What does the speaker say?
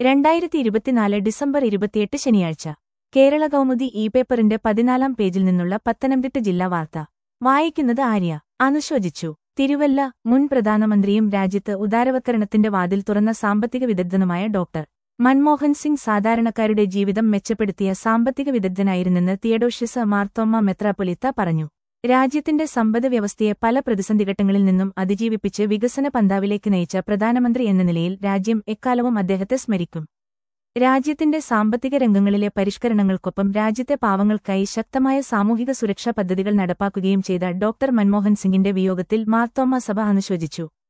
രണ്ടായിരത്തി ഇരുപത്തിനാല് ഡിസംബർ ഇരുപത്തിയെട്ട് ശനിയാഴ്ച കേരള കൗമുദി ഇ പേപ്പറിന്റെ പതിനാലാം പേജിൽ നിന്നുള്ള പത്തനംതിട്ട ജില്ലാ വാർത്ത വായിക്കുന്നത് ആര്യ അനുശോചിച്ചു തിരുവല്ല മുൻ പ്രധാനമന്ത്രിയും രാജ്യത്ത് ഉദാരവത്കരണത്തിന്റെ വാതിൽ തുറന്ന സാമ്പത്തിക വിദഗ്ധനുമായ ഡോക്ടർ മൻമോഹൻ സിംഗ് സാധാരണക്കാരുടെ ജീവിതം മെച്ചപ്പെടുത്തിയ സാമ്പത്തിക വിദഗ്ധനായിരുന്നെന്ന് തിയഡോഷ്യസ് മാർത്തോമ്മ മെത്രാപ്പൊലിത്ത പറഞ്ഞു രാജ്യത്തിന്റെ സമ്പദ് വ്യവസ്ഥയെ പല പ്രതിസന്ധിഘട്ടങ്ങളിൽ നിന്നും അതിജീവിപ്പിച്ച് വികസന പന്താവിലേക്ക് നയിച്ച പ്രധാനമന്ത്രി എന്ന നിലയിൽ രാജ്യം എക്കാലവും അദ്ദേഹത്തെ സ്മരിക്കും രാജ്യത്തിന്റെ സാമ്പത്തിക രംഗങ്ങളിലെ പരിഷ്കരണങ്ങൾക്കൊപ്പം രാജ്യത്തെ പാവങ്ങൾക്കായി ശക്തമായ സാമൂഹിക സുരക്ഷാ പദ്ധതികൾ നടപ്പാക്കുകയും ചെയ്ത ഡോക്ടർ മൻമോഹൻ സിംഗിന്റെ വിയോഗത്തിൽ മാർത്തോമ്മ സഭ അനുശോചിച്ചു